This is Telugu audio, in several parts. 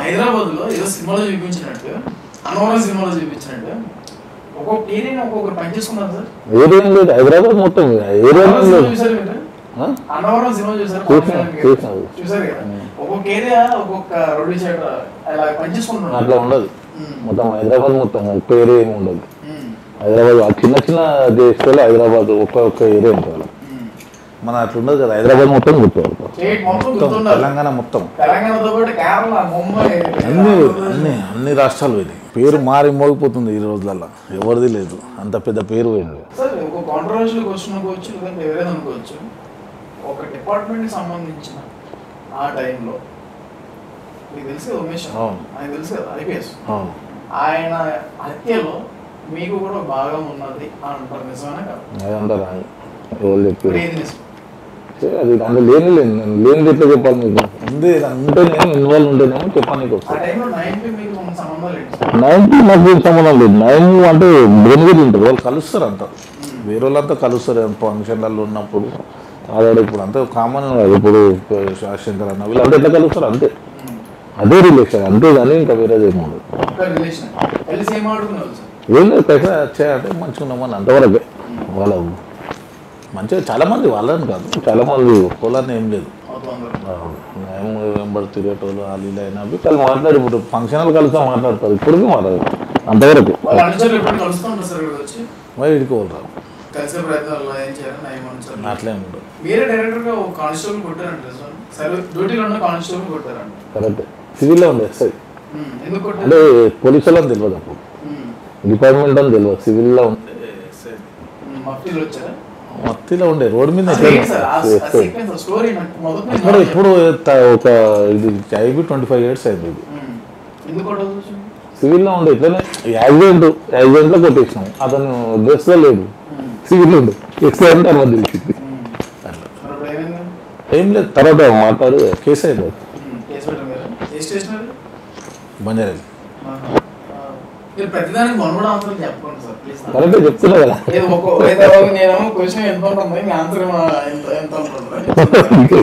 హైదరాబాద్ లో ఏదో సినిమాలో చూపించినట్టు అన్నవరం సినిమాలో చూపించినట్టు ఒక్కొక్క ఏరియా ఒక్కొక్కరు పనిచేసుకున్నారు సార్ ఏరియా లేదు హైదరాబాద్ మొత్తం ఏరియా అన్నవరం సినిమా లేదు చూసారు మీరు ఆ? అన్నవరం సినిమా చూసారు చూసాను, చూసాను. చూసారు కదా ఒక్కొక్క ఏరియా ఒక్కొక్క రోడ్డు సైడ్ అలా పనిచేసుకుంటున్నారు అట్లా ఉండదు ఉమ్, మొత్తం హైదరాబాద్ మొత్తం ఒక్క ఏరియా ఏమి ఉండదు ఉమ్, హైదరాబాద్ ఆ చిన్న చిన్న దేశాలు హైదరాబాద్ ఒక్క ఒక్క ఏరియా ఉంటుంది ఉమ్. మన అట్లా ఉండదు కదా హైదరాబాద్ మొత్తం గుర్తుపడతాం స్టేట్ మొత్తం మొత్తం గుర్తున్నారు తెలంగాణ మొత్తం తెలంగాణతో పాటు కేరళ ముంబై అన్ని అన్ని అన్ని రాష్ట్రాలు పోయినాయి పేరు మారి మోగిపోతుంది ఈ రోజులలో ఎవరిది లేదు అంత పెద్ద పేరు పోయింది సార్ ఒక కాంట్రవర్షియల్ క్వశ్చన్ అనుకోవచ్చు లేదంటే ఎవరైనా అనుకోవచ్చు ఒక డిపార్ట్మెంట్కి సంబంధించిన ఆ టైంలో మీకు తెలుసు కదా ఉమేష్ అన్న? అవును. ఆయన తెలుసు కదా ఐపీఎస్ అవును ఆయన హత్యలో మీకు కూడా భాగం ఉన్నది అని అంటారు నిజమేనా కదా అది అంటారా ఎవరు ఇప్పుడు చెప్పారు ఏది నిజం అది అందులో లేని లేని నేను లేనిది ఎట్లా చెప్పాలి మీకు ఉంది ఉంటే నేను ఇన్వాల్వ్ ఉంటేనేమో చెప్పాను నీకు ఆ టైంలో నైన్టీ మీకు ఉన్న సంబంధాలు ఏంటి సార్? నైన్టీ నాకు ఏం సంబంధం లేదు నైన్ అంటే బెనిఫిట్ ఉంటుంది వాళ్ళు కలుస్తారు అంతా వేరే వాళ్ళంతా కలుస్తారు ఫంక్షన్లలో ఉన్నప్పుడు ఆడాడు ఇప్పుడు అంతా కామన్ ఇప్పుడు శంకర్ అన్న వీళ్ళంతా ఎట్లా కలుస్తారు అంతే ఉమ్. అదే రిలేషన్ అంతే కానీ ఇంకా వేరేది ఏమి ఉండదు ఒక్క రిలేషన్ కలిసి ఏం ఆడుకున్నారు సార్ ఏం లేదు పైసా వచ్చాయంటే మంచిగా ఉన్నామని అంతవరకే వాళ్ళ మంచిగా చాలా మంది వాళ్ళని కాదు చాలా మంది పొలాన్ని ఏం లేదు అవుతుంది మేము వెంబడి తిరిగేటోళ్ళు వాళ్ళు ఇలా అయినా అవి వాళ్ళు మాట్లాడి ఇప్పుడు ఫంక్షన్లు కలిసి మాట్లాడతారు ఇప్పటికీ మాట్లాడరు అంతవరకు వాళ్ళ అనుచరులు ఎప్పుడు కలుస్తుంటారు సార్ ఇక్కడ వచ్చి మరి ఇడికి వాళ్ళు రావు కలిసే ప్రయత్నాలు ఏం చేయాలి నయం అనుచరులు అట్లే ఉండదు మీరే డైరెక్టర్ గా ఒక కానిస్టేబుల్ కొట్టారంట సార్ సరే డ్యూటీలో ఉన్న కానిస్టేబుల్ కొట్టారంట కరెక్ట్ సివిల్లో ఉంది ఎస్ఐ ఉమ్, ఎందుకు కొట్టారు అంటే పోలీసు వాళ్ళని తెలియదు అప్పుడు ఉమ్, డిపార్ట్మెంట్ అని తెలియదు సివిల్లో ఉంది ఉమ్, మఫ్టీలు వచ్చారా మత్తిలో ఉండే రోడ్డు మీద అసలు ఏంటి సార్ ఆ- ఆ ఎస్ఐ sequence, ఆ story నాకు మొదటి నుంచి అక్కడ ఇప్పుడు త- ఒక ఇది ఐబీ ట్వంటీ ఫైవ్ ఇయర్స్ అయింది ఇది ఉమ్, ఎందుకు కొట్టాల్సి వచ్చింది సివిల్లో ఉండే ఇట్లనే యాక్సిడెంట్ యాక్సిడెంట్లో కొట్టేసినాం అతను డ్రెస్లో లేడు సివిల్ ఉండే ఎక్సిడెంట్ తర్వాత తెలిసింది ఉమ్, మరి అప్పుడు ఏమైంది ఏం లేదు తర్వాత మాట్లాడు కేసు అయింది అది. ఉమ్, కేసు పెట్టారు కదా ఏ స్టేషన్ అది బంజారాలు ఆహా. ఆ, మీరు ప్రతిదానికి మొన్నడు ఆన్సర్ చెప్పండి సార్ ప్లీజ్ కరెక్టే చెప్తున్నా కదా ఏదో ఒక ఏదో ఒక నేనేమో క్వశ్చన్ ఎంత ఉంటుంది మీ ఆన్సర్ ఎంత ఎంత ఉంటుంది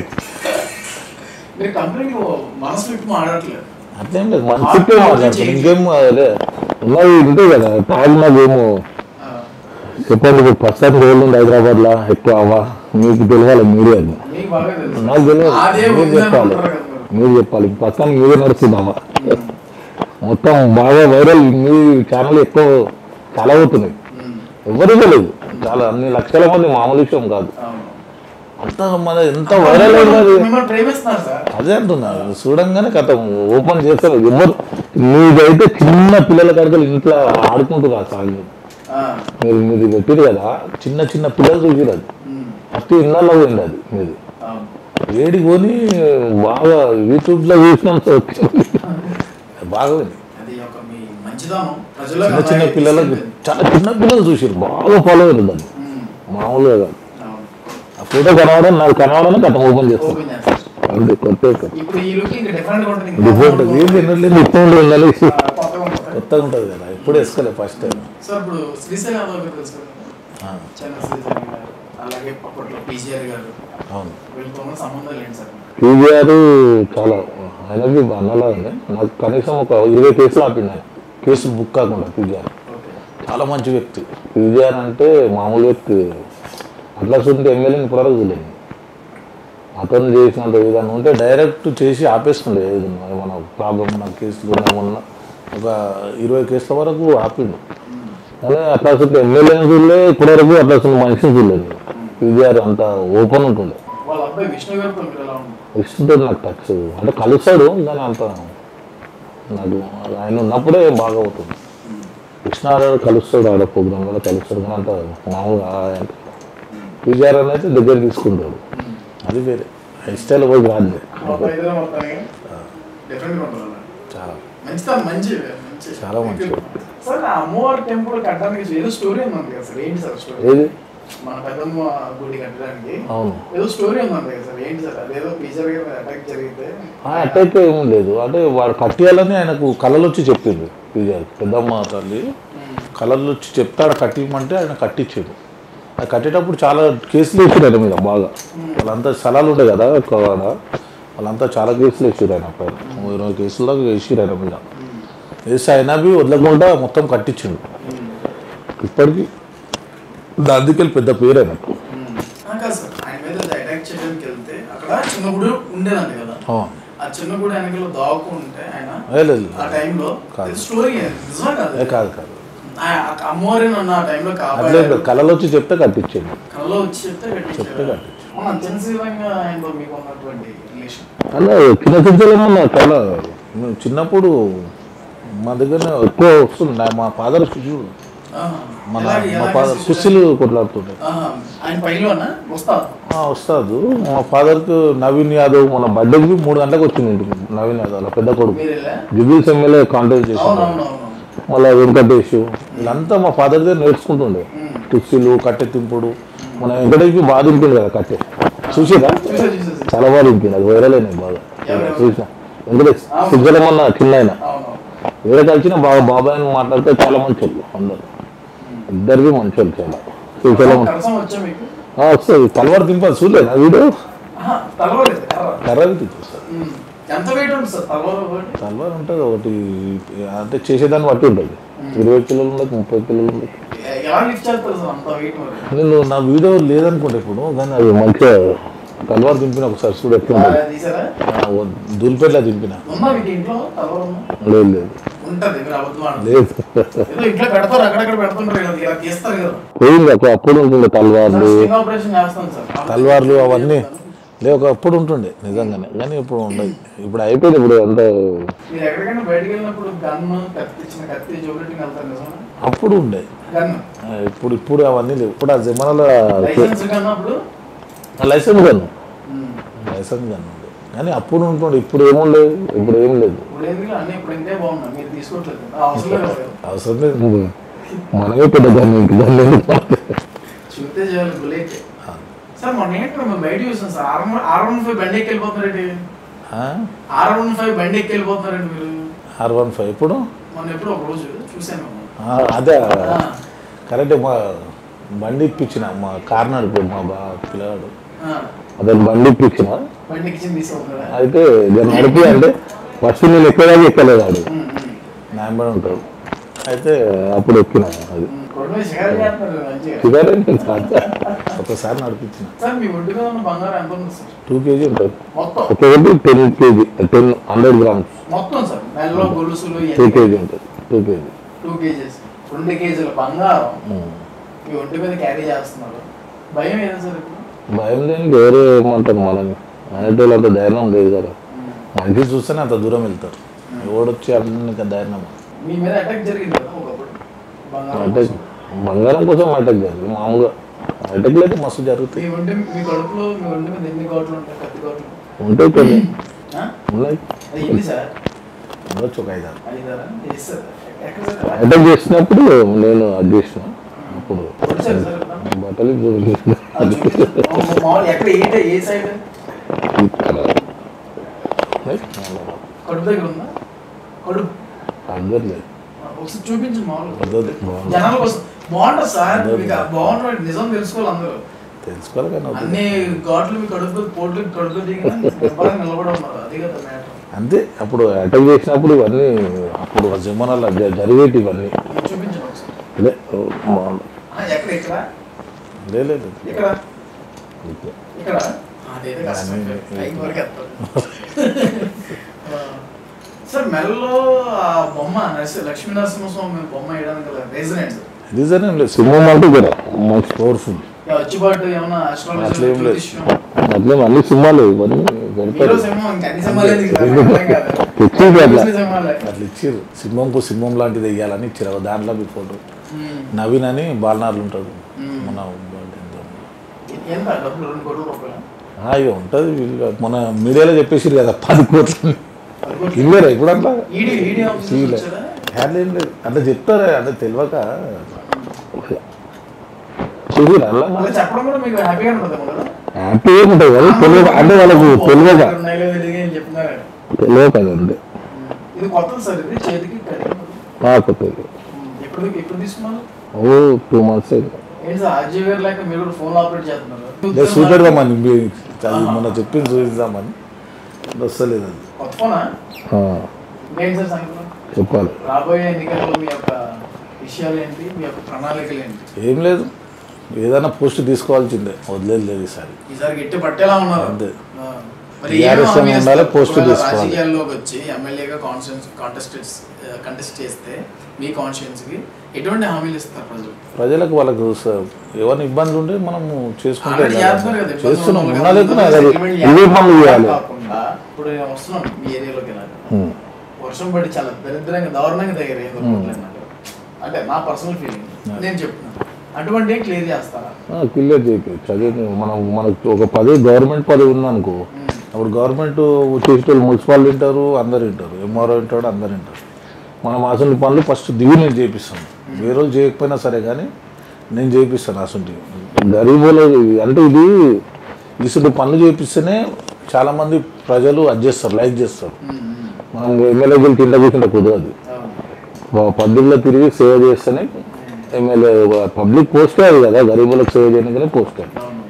మీరు కంప్లీట్ మనసు విప్పి మాట్లాడట్లేదు అట్లేం లేదు మనసుకే మాట్లాడతాను ఇంకేం అదే ఉన్నది ఉంటాయి కదా టాగ్ నాకేమో ఆ, చెప్పండి ఇప్పుడు ప్రస్తుతానికి రోజులు ఉంది హైదరాబాద్లో ఎక్కువ అవ్వా మీకు తెలియాలి మీడియా అది. మీకు బాగా తెలుసు నాకు తెలియదు అదే మీరు ఉంది చెప్పాలి అనుకుంటారు కదా మీరు. మీరు చెప్పాలి ప్రస్తుతానికి మీరే నడుస్తున్నావా మొత్తం బాగా వైరల్ మీ ఛానల్ ఎక్కువ చాలా అవుతున్నాయి ఉమ్, ఎవరికీ లేదు చాలా అన్ని లక్షల మంది మామూలు విషయం కాదు అవును. అంత మన ఎంత వైరల్ అయినది మిమ్మల్ని ప్రేమిస్తున్నారు సార్ అదే అంటున్నారు చూడంగానే కథ ఓపెన్ చేస్తారు ఎవరు మీదైతే చిన్న పిల్లల కడకలు ఇంట్లో ఆడుకుంటారు ఆ సాంగ్ ఆ, మీరు మీది పెట్టిరు కదా చిన్న చిన్న పిల్లలు చూసిరు అది ఉమ్, ఫస్ట్ ఇళ్ళలో పోయింది అది మీది అవును. వేడి కొని బాగా యూట్యూబ్లో చూసినాం బాగా పోయింది అది ఒక మీ మంచిదనం ప్రజల్లో చిన్న చిన్న పిల్లలకు చాలా చిన్న పిల్లలు చూసిరు బాగా ఫాలో అయ్యారు దాన్ని ఉమ్, మామూలుగా కాదు అవును. ఆ ఫోటో కనవడం నాకు కనవడమే కథ ఓపెన్ చేస్తాను ఓపెన్ చేస్తారు అంతే కొత్త ఇప్పుడు ఈ లుక్ ఇంకా డిఫరెంట్ గా ఉంటుంది ఇంకా డిఫరెంట్ ఏం తినట్లేదు ఇష్టం ఉండాలి ఆ, కొత్తగా ఉంటుంది కొత్తగా ఉంటుంది కదా ఎప్పుడు వేసుకోలేదు ఫస్ట్ టైం సార్ ఇప్పుడు శ్రీశైలం యాదవ్ గారు తెలుసు కదా చెన్న శ్రీశైలం గారు అలాగే అప్పట్లో పీజీఆర్ గారు అవును వీళ్ళతో ఉన్న సంబంధాలు ఏంటి సార్ పీజీఆర్ చాలా ఆయనకి అన్నలాగానే నాకు కనీసం ఒక ఇరవై కేసులు ఆపిండు ఆయన కేసు బుక్ కాకుండా పీజీఆర్ ఓకే చాలా మంచి వ్యక్తి పీజీఆర్ అంటే మామూలు వ్యక్తి అట్లా చూస్తే ఎమ్మెల్యేని ఇప్పటివరకు చూడలేదు అతను చేసినంత విధానం ఉంటే డైరెక్ట్ చేసి ఆపేస్తుండే ఏదైనా ఏమైనా ప్రాబ్లం ఉన్న కేసులు ఏమన్నా ఒక ఇరవై కేసుల వరకు ఆపిండు కానీ అట్లా చూస్తే ఎమ్మెల్యేని చూడలే ఇప్పటివరకు అట్లా చూస్తే మనిషిని చూడలేదు పీజీఆర్ అంత ఓపెన్ ఉంటుండే వాళ్ళ అబ్బాయి విష్ణు గారితో మీరు ఎలా ఉంది ఇష్టంతో నాకు టచ్ అంటే కలుస్తాడు కానీ అంత నాకు ఆయన ఉన్నప్పుడే బాగా అవుతుంది కృష్ణారావు కలుస్తాడు ఆడ ప్రోగ్రామ్ కూడా కలుస్తాడు కానీ అంత మామూలుగా అంటే పీజీఆర్ అని అయితే దగ్గర తీసుకుంటాడు అది వేరే స్టైల్ పోయి కాదు మొత్తం ఇద్దరు మొత్తానికి డిఫరెంట్ గా ఉంటుంది అలా. చాలా మంచిది మంచి మంచి చాలా మంచిది. సార్ ఆ అమ్మవారి టెంపుల్ కట్టడానికి ఏదో స్టోరీ ఉందండి కదా సార్ ఏంటి సార్ స్టోరీ ఏది మన పెద్దమ్మ గుడి కట్టడానికి అవును ఏదో స్టోరీ ఉందండి కదా సార్ ఏంటి సార్ అదేదో పీజర్ గారి అటాక్ జరిగితే అటాక్ ఏం లేదు అంటే వాడు కట్టియాలని ఆయనకు కళలు వచ్చి చెప్పింది పీజీఆర్ పెద్దమ్మ తల్లి కళలు వచ్చి చెప్తాడు కట్టిమంటే ఆయన కట్టించాడు అది కట్టేటప్పుడు చాలా కేసులు వేసారు ఆయన మీద బాగా వాళ్ళంతా స్థలాలు ఉంటాయి కదా ఒక ఆడ వాళ్ళంతా చాలా కేసులు వేసారు ఆయన పైన ఇరవై కేసుల దాకా వేసారు ఆయన మీద వేసి అయినా బి వదలకుండా మొత్తం కట్టించిండు ఇప్పటికీ దానికి పెద్ద పేరు ఆయనకు ఆ, కాదు సార్ ఆయన మీద అటాక్ చేయడానికి వెళ్తే అక్కడ చిన్న గుడి ఉండేదండి కదా ఆ. ఆ చిన్న గుడి వెనకలో దాక్కు ఉంటే ఆయన ఏ లేదు ఆ టైంలో కాదు. స్టోరీ నిజమా కాదు ఏ కాదు కాదు ఆ- ఆ అమ్మవారి నన్ను ఆ టైంలో అట్లే కాపాడారు కళలో వచ్చి చెప్తే కట్టించిండు కళ్ళలో వచ్చి చెప్తే చెప్తే కట్టించారు కట్టించు అవునా చిన్నశీలంగా ఆయనతో మీకు ఉన్నటువంటి రిలేషన్ అలా చిన్న చిన్నలేమన్నా చాలా మేము చిన్నప్పుడు మా దగ్గర ఎక్కువ వస్తుంది నా- మా ఫాదర్ శిష్యుడు మన మా ఫాదర్ కుస్తీలు కొట్లాడుతుండే ఆయన పైలోనా వస్తా ఆ, వస్తాదు మా ఫాదర్కి నవీన్ యాదవ్ మన బర్త్డేకి మూడు గంటలకు వచ్చింది ఇంటికి నవీన్ యాదవ్ వాళ్ళ పెద్ద కొడుకు మీరు వెళ్ళా జుబిల్స్ ఎమ్మెల్యే కాంటాక్ట్ చేసిండు అవునవునవును మళ్ళీ వెంకటేష్ వీళ్ళంతా మా ఫాదర్ దగ్గర నేర్చుకుంటుండే కుస్తీలు కట్టె తింపుడు మన వెంకటేష్కి బాగా దింపింది కదా కట్టె చూసిరా చూసా చూసా చాలా బాగా దింపింది అది వైరల్ అయినాయి బాగా ఎవరెవరు? చూసిన వెంకటేష్ సిద్ధలమన్న చిన్న ఆయన అవును వేరే కలిసిన బాగా బాబాయ్ అని మాట్లాడితే చాలా మంచి వాళ్ళు అందరు ఇద్దరివి మంచి వాళ్ళు చాలా శ్రీశైలం కరసం వచ్చా మీకు ఆ, వస్తుంది తలవారు దింపాలి చూడలేదు ఆ వీడియో ఆహా, తలవలేదు కర్ర కర్రవి తెచ్చేస్తారు ఉమ్. ఎంత వెయిట్ ఉంటుంది సార్ తలవర ఒకటి తలవారు ఉంటుంది ఒకటి అంటే చేసేదాన్ని బట్టి ఉంటుంది ఇరవై కిలోలు ఉండదు ముప్పై కిలోలు ఉండదు ఎ- ఎలా లిఫ్ట్ చేస్తారు సార్ అంత వెయిట్ మరి నేను నా వీడియో లేదనుకుంటా ఇప్పుడు కానీ అది మంచిగా తలవారు దింపిన ఒకసారి చూడు ఎట్లా ఉంటుంది బాగా తీసారా దులిపేట్లా దింపిన ఉందా మీకు ఇంట్లో తలవర ఉందా లేదు లేదు ఉంటది మీరు అబద్ధం ఆడదు లేదు ఏదో ఇంట్లో పెడతారు అక్కడక్కడ పెడుతుంటారు కదా ఇలా తీస్తారు కదా పోయింది అప్పుడు అప్పుడు ఉంటుండే తలవార్లు స్టింగ్ ఆపరేషన్ చేస్తాను సార్ తల్వార్లు అవన్నీ లేవు ఒకప్పుడు ఉంటుండే నిజంగానే కానీ ఇప్పుడు ఉండవు ఇప్పుడు అయిపోయింది ఇప్పుడు అంతా మీరు ఎక్కడికైనా బయటకు వెళ్ళినప్పుడు గన్ కత్తి ఇచ్చిన కత్తి జోబెట్టింగ్ వెళ్తారు నిజమా అప్పుడు ఉండే గన్ ఆ, ఇప్పుడు ఇప్పుడు అవన్నీ లేవు ఇప్పుడు ఆ జమానాలో లైసెన్స్ కన్నప్పుడు లైసెన్స్ గన్ను లైసెన్స్ గన్ను ఉండే కానీ అప్పుడు ఉంటుండే ఇప్పుడు ఏముండే ఇప్పుడు ఏం లేదు ఇప్పుడు ఎందుకు అన్నీ ఇప్పుడు ఇంతే బాగున్నాయి మీరు తీసుకోవట్లేదు ఆ, అవసరం లేదు అసలు. అవసరం లేదు మనమే పెద్ద గన్ను ఇంక దాన్ని ఎందుకు చూస్తే చేయాలి బుల్లెట్ సార్ మొన్న ఏంటి మేము బయట చూసాం sir R R one five బండి ఎక్కి వెళ్ళిపోతున్నారండి ఆర్ వన్ ఫైవ్ బండి ఎక్కి వెళ్ళిపోతున్నారండి మీరు ఆర్ వన్ ఫైవ్ ఇప్పుడు మొన్న ఎప్పుడు ఒక రోజు చూశాను మేము. ఆ, అదే ఆ, కరెక్ట్ మా బండి ఇప్పించిన మా కార్ నడిపి మా బా పిల్లగాడు ఆ, అతను బండి ఇప్పించిన బండి ఎక్కించి తీసుకుంటున్నారా అయితే దాన్ని నడిపి అంటే ఫస్ట్ నేను ఎక్కడానికి ఎక్కలేదు వాడు ఉమ్, ఉమ్. నాయబడి ఉంటాడు అయితే అప్పుడు ఎక్కిన అది ఉమ్, కొడుకు మీద షికారు చేస్తున్నారు మంచిగా షుగర్ ఏం కాదు. ఒకసారి నడిపించిన సార్ మీ ఒడ్డు మీద ఉన్న బంగారం ఎంత ఉంది సార్ టూ కేజీ ఉంటుంది మొత్తం ఒకటి ten KG ten hundred grams మొత్తం సార్ నెలలో గొలుసులు టూ కేజీ ఉంటుంది టూ కేజీ టూ కేజీస్ రెండు కేజీల బంగారం మీ ఒంటి మీద క్యారీ చేస్తున్నారు భయం ఏదా సార్ ఇప్పుడు భయం లేని వేరే ఏమంటారు మనని అనేటోళ్ళు అంత ధైర్యం లేదు కదా మనిషి చూస్తేనే అంత దూరం వెళ్తారు ఎవడొచ్చి అన్ని ధైర్యం మీ మీద అటాక్ జరిగింది కదా ఒకప్పుడు బంగారం అటాక్ బంగారం కోసం అటాక్ జరిగింది మామూలుగా అటాక్ లేదు మస్తు జరుగుతాయి మీ ఒంటి మీ కడుపులో మీ ఒంటి మీద ఎన్ని ఘాట్లు ఉంటాయి కత్తి ఘాట్లు ఉంటాయి కొన్ని ఆ? ఉన్నాయి అది ఎన్ని సార్ ఉండొచ్చు ఒక ఐదారు ఐదారా ఎస్ సార్ ఎక్కడ సార్ అటాక్ చేసినప్పుడు నేను అది చేసిన అప్పుడు వచ్చారు సార్ ఎప్పుడన్నా? బట్టలు చూపించిన ఆ, చూపించండి. ఓ, మామూలు ఎక్కడ ఏ ఏ సైడ్ ఇక్కడ కడుపు దగ్గర ఉందా కడుపు అందరు లేదు ఆ, ఒకసారి చూపించండి మామూలు వద్దొద్దు. బాగుంది. జనాల కోసం బాగుంటుంది సార్ మీకు బాగుంటుంది నిజం తెలుసుకోవాలి అందరూ తెలుసుకోవాలి కానీ వద్దు. అన్ని ఘాట్లు మీ కడుపు పోట్లు కడుపు దిగిన నిలబడి ఉన్నారు అది కదా మ్యాటర్ అంతే అప్పుడు అటాక్ చేసినప్పుడు ఇవన్నీ అప్పుడు ఆ జమానాలు జ- జరిగేటి ఇవన్నీ చూపించండి ఒకసారి లే ఓ, బాగుంది. ఆ, ఎక్కడ ఇక్కడ లే లేదు ఇక్కడ ఓకే. ఇక్కడ ఆ, అదైతే కష్టం అన్నీ- పైకి వరకు ఎత్తాలి. ఆ, సార్ మెల్లో ఆ బొమ్మ నరసి లక్ష్మీ నరసింహస్వామి బొమ్మ వేయడానికి గల రీజన్ ఏంటి సార్ రీజన్ ఏం లేదు సింహం అంటే కూడా మంచి పవర్ఫుల్ ఇక వచ్చిబాటు ఏమన్నా అట్లా ఏం అస్ట్రాలజీ లేదు. జ్యోతిష్యం అట్లే అన్ని సింహాలు ఇవన్నీ మీలో పెడతారు సింహం ఇంకా అన్ని సింహాలే దిగుతారు. అర్థం కాదు. తెచ్చింది అట్లా చూసిన సింహాలే. అట్లా ఇచ్చారు సింహంకు సింహం లాంటిది వేయాలని ఇచ్చారు దాంట్లో మీ ఫోటో ఉమ్. నవీన్ అని బాలనార్లు ఉంటాడు మ్మ్. మన ఎంత డబ్బులు రెండు కోట్ల రూపాయలు ఇక ఉంటుంది వీళ్ళు మన మీడియాలో చెప్పేసారు కదా పది కోట్లు పది కోట్లు. ఇల్లేరా ఇప్పుడు అట్లా ఈడీ ఈడీ ఆఫీస్ సీలే. వచ్చారా హ్యాండ్ ఏం లేదు అట్లా చెప్తారా అంటే తెలియక చూసిరా అలా అలా చెప్పడం కూడా మీకు హ్యాపీగా ఉంటుంది కదా హ్యాపీ ఉంటుంది కదా తెలియక అంటే వాళ్ళకు తెలియక ఉన్నాయో లేదో తెలియక ఏం చెప్తున్నారు తెలియక అంతే ఇది కొత్తది సార్ ఇది చేతికి కడిగి కాకపోతే ఎప్పుడు ఎప్పుడు తీసుకున్నారు ఓ టూ మంత్స్ అయింది ఏంటి సార్ అజయ్ గారు లేక మీరు కూడా ఫోన్ ఆపరేట్ చేస్తున్నారు నేను చూపెడదామని మీ అది మొన్న చెప్పింది చూపిద్దామని వస్తలేదు అది కొత్త ఫోనా ఆ, ఇంకేం సార్ సంగతులు చెప్పాలి రాబోయే ఎన్నికల్లో మీ యొక్క విషయాలు ఏంటి మీ యొక్క ప్రణాళికలు ఏంటి ఏం లేదు ఏదైనా పోస్ట్ తీసుకోవాల్సిందే వదిలేదు లేదు ఈసారి ఈసారి గట్టి పట్టేలా ఉన్నారు అంతే. ఆ. మరి TRS ఏం హామీ అని ఉండాలి, ఇస్తారు? పోస్ట్ ఒకవేళ తీసుకోవాలి. రాజకీయాల్లోకి వచ్చి ఎమ్మెల్యేగా కాన్స్టిట్యూన్స్ కాంటెస్ట్ కంటెస్ట్ చేస్తే మీ కాన్స్టిట్యూన్స్ కి ఎటువంటి హామీలు ఇస్తారు ప్రజలు ప్రజలకు వాళ్ళకు స- ఏమైనా ఇబ్బందులు ఉంటే మనము చేసుకుంటే ఆల్రెడీ చేస్తున్నారు కదా, ఇబ్బందులు చేస్తున్నాం ఉన్న ఉన్నా వాళ్ళకి లేకున్నా అందరూ అది settlement ఇవే పనులు చేయాలి. చేయాలి కాకుండా ఇప్పుడు నేను వస్తున్నాను మీ ఏరియాలోకి వెళ్ళాలి ఉమ్. వర్షం పడి చాలా దరిద్రంగా దారుణంగా తయారయ్యింది రోడ్లు నాకు. అంటే నా పర్సనల్ ఫీలింగ్ నేను చెప్తున్నాను అటువంటి క్లియర్ చేస్తారా క్లియర్ చేయవచ్చు అదే మనం మనకు ఒక పదవి గవర్నమెంట్ పదవి ఉందనుకో అప్పుడు గవర్నమెంట్ చేసేటోళ్ళు మున్సిపాలిటీ వింటారు అందరు వింటారు ఎంఆర్ఓ వింటాడు అందరు వింటారు మనం అసలు పనులు ఫస్ట్ దిగి నేను చేపిస్తాను వేరే వాళ్ళు చేయకపోయినా సరే కానీ నేను చేపిస్తాను అసలు గరీబులు అంటే ఇది ఇసుడు పనులు చేపిస్తేనే చాలామంది ప్రజలు అది చేస్తారు లైక్ చేస్తారు మనం ఎమ్మెల్యేకి తింట కూర్చుంటే కుదరదు అవును. పబ్లిక్లో తిరిగి సేవ చేస్తేనే ఎమ్మెల్యే పబ్లిక్ పోస్టే అది కదా గరీబులకు సేవ చేయడానికనే పోస్టే అవును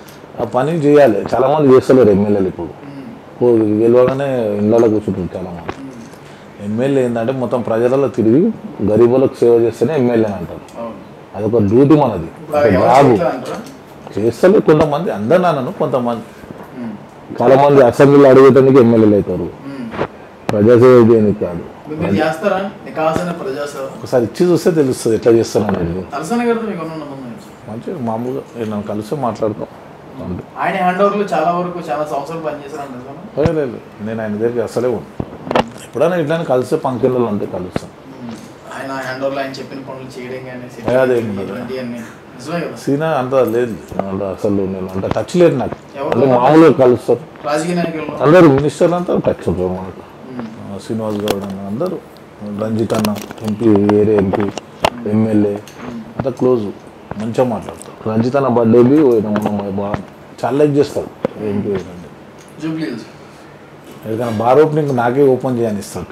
ఆ పని చేయాలి చాలా మంది చేస్తలేరు ఎమ్మెల్యేలు ఇప్పుడు ఓ గెలవగానే ఇళ్ళలో కూర్చుంటారు చాలా మంది ఎమ్మెల్యే ఏంటంటే మొత్తం ప్రజలలో తిరిగి గరీబులకు సేవ చేస్తేనే ఎమ్మెల్యే అని అంటారు అవును అదొక డ్యూటీ మనది ఇప్పుడు ఒక ఎవరు జాబు చేయట్లేదు అంటారా? చేస్తలే కొంతమంది అందరు నాన్నను కొంతమంది ఉమ్. చాలా మంది అసెంబ్లీలో అడిగేటానికి ఎమ్మెల్యేలు అవుతారు ఉమ్. ప్రజాసేవ చేయడానికి కాదు మీరు మీరు చేస్తారా నికాసన ప్రజాసేవ ఒకసారి ఇచ్చి చూస్తే తెలుస్తుంది ఎట్లా చేస్తాను అనేది తలసాని గారితో మీకు ఉన్న నమ్మకం ఏంటి? మంచిగా మామూలుగా నన్ను కలిసి మాట్లాడతాం అంతే ఆయన హ్యాండ్ ఓవర్లు చాలా వరకు చాలా సంవత్సరాలు పనిచేశారు అంటారు లేదు, లేదు నేను ఆయన దగ్గరికి అసలే ఉన్నాను ఎప్పుడైనా ఇట్లా కలిస్తే పంక్తిలో అంతే కలుస్తాం ఆయన హ్యాండ్ ఓవర్లో ఆయన చెప్పిన పనులు చేయడం కానీ అదేం ఉండదు. ఇటువంటివన్నీ నిజమే కదా సీనా అంత లేదు అంటే అసలు నేను అంటే టచ్ లేదు నాకు ఎవరు? అంటే మామూలుగా కలుస్తారు రాజకీయ నాయకుల్లో అందరూ మినిస్టర్లు అంతా టచ్ ఉంటారు మనకు ఉమ్. ఆ, శ్రీనివాస్ గౌడ్ అన్న అందరూ రంజిత్ అన్న ఎంపీ వేరే ఎంపీ ఎమ్మెల్యే అంతా క్లోజ్ మంచిగా మాట్లాడతారు రంజిత్ అన్న బర్త్డేకి పోయినా మనం బాగా చాలా లైక్ చేస్తారు ఎంపీ అంటే జూబ్లీ హిల్స్. ఎందుకంటే బార్ ఓపెనింగ్ నాకే ఓపెన్ చేయని ఇస్తాడు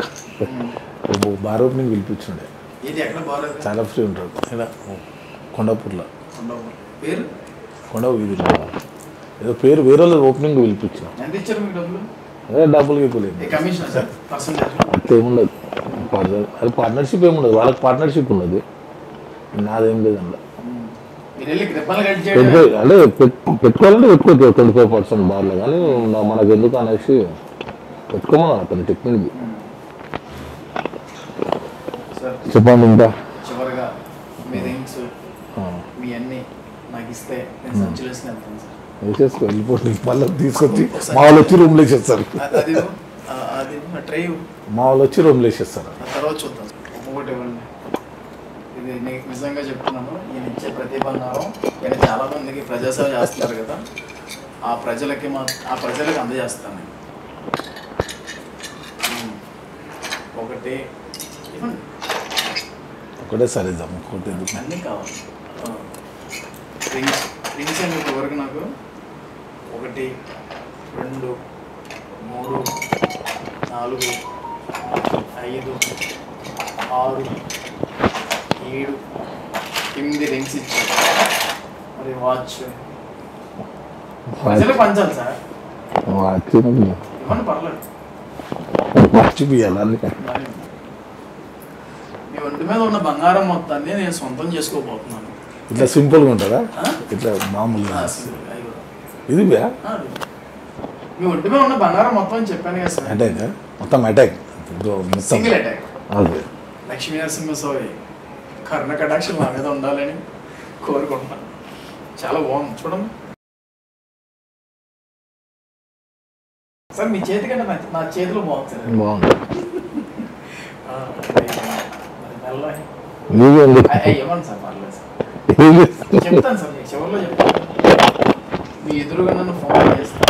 ఓ బార్ ఓపెనింగ్ పిలిపించుండే ఇది ఎక్కడ బాగాలేదు చాలా ఫ్రీ ఉంటాడు ఇలా కొండాపూర్లో ఉండవు. పేరు కొండ ఇది ఏదో పేరు వేరే వాళ్ళు ఓపెనింగ్ పిలిపించిన ఎంత ఇచ్చారు మీకు డబ్బులు అదే డబ్బులు ఇవ్వలేదు ఏ కమిషన్ సార్ పర్సంటేజ్ అట్లా ఏముండదు పార్ట్నర్- అది పార్ట్నర్షిప్ ఏముండదు వాళ్ళకి పార్ట్నర్షిప్ ఉన్నది నాదేం లేదు అందులో మీరు వెళ్ళి క్రిప్పలు కట్ చేయడం పెట్టుకో అంటే పెట్టు- పెట్టుకోవాలంటే పెట్టుకోవచ్చు ట్వంటీ ఫైవ్ పర్సెంట్ బార్లో కానీ నా- మనకు ఎందుకు అనేసి పెట్టుకోమన్నాను అతను చెప్పింది సార్ చెప్పండి ఇంకా చివరిగా మీ రింగ్స్ ఆ, మీ అన్ని నాకు ఇస్తే నేను సంచులు వేసుకుని వెళ్తాను సార్ వేసేసుకో వెళ్ళిపోతుంది మళ్ళీ తీసుకొచ్చి మా వాళ్ళు వచ్చి రూమ్లో వేసేస్తారు అది- అది ఆ, అది ట్రై మా వాళ్ళు వచ్చి రూమ్లో వేసేస్తారు ఆ తర్వాత చూద్దాం ఒక్కొక్కటి ఇవ్వండి ఇది నీకు నిజంగా చెప్తున్నాను ఈయన ఇచ్చే ప్రతిబంధానం ఈయన చాలా మందికి ప్రజాసేవ చేస్తున్నారు కదా ఆ ప్రజలకి మా ఆ ప్రజలకు అందజేస్తాను నేను. ఉమ్. ఒకటి ఇవ్వండి ఒకటే సరే ఇద్దాం ఇంకోటి ఎందుకు అన్నీ కావాలి ఆ. రింగ్స్ రింగ్స్ అండి ఇప్పటివరకు నాకు ఒకటి రెండు మూడు నాలుగు ఐదు ఆరు ఏడు ఎనిమిది రింగ్స్ ఇచ్చారు మరి వాచ్ ప్రజలకు పంచాలి సార్ వచ్చి ఇవ్వండి పర్లేదు మర్చిపోయాలి అందుకే మరి మీ ఒంటి మీద ఉన్న బంగారం మొత్తాన్ని నేను సొంతం చేసుకోబోతున్నాను ఇట్లా సింపుల్గా ఉంటుందా ఆ? ఇట్లా మామూలుగా ఆ, సరే, అయ్యో. ఇది బ్యా ఆ, అది. మీ ఒంటి మీద ఉన్న బంగారం మొత్తం అని చెప్పాను కదా సార్ అటాక్ మొత్తం అటాక్ మొత్తం సింగిల్ అటాక్ అదే లక్ష్మీ నరసింహస్వామి కర్ణ కటాక్షలు నా మీద ఉండాలని కోరుకుంటున్నాను చాలా బాగుంది చూడండి సార్ మీ చేతి కంటే నా- నా చేతిలో బాగుంది సార్ బాగుంది ఆ, మరి మెల్ల నీది ఎందుకు? అయ్య, ఇవ్వండి సార్ పర్లేదు సార్ నీది? చెప్తాను సార్ మీకు చివరిలో చెప్తాను మీ ఎదురుగా నన్ను ఫోన్ చేస్తాను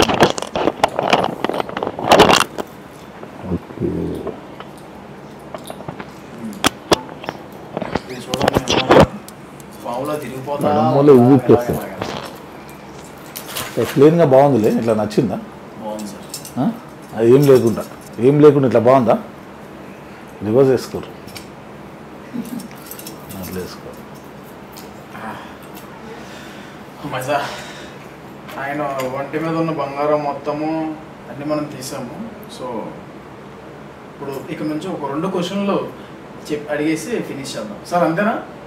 ఓకే. ఇది చూడండి ఎలా పావులో తిరిగిపోతా నడుములో ఉంటా, ఊపి వస్తుంది. ఇలాగ, ఇలాగ. క్లీన్గా బాగుందిలే ఇట్లా నచ్చిందా బాగుంది సార్ ఆ? అది ఏం లేకుండా ఏం లేకుండా ఇట్లా బాగుందా రివర్స్ వేసుకోరు అట్లా వేసుకోరు మజా ఆయన ఒంటి మీద ఉన్న బంగారం మొత్తము అన్నీ మనం తీసాము సో ఇప్పుడు ఇక నుంచి ఒక రెండు క్వశ్చన్లు చెప్ అడిగేసి ఫినిష్ చేద్దాం సార్ అంతేనా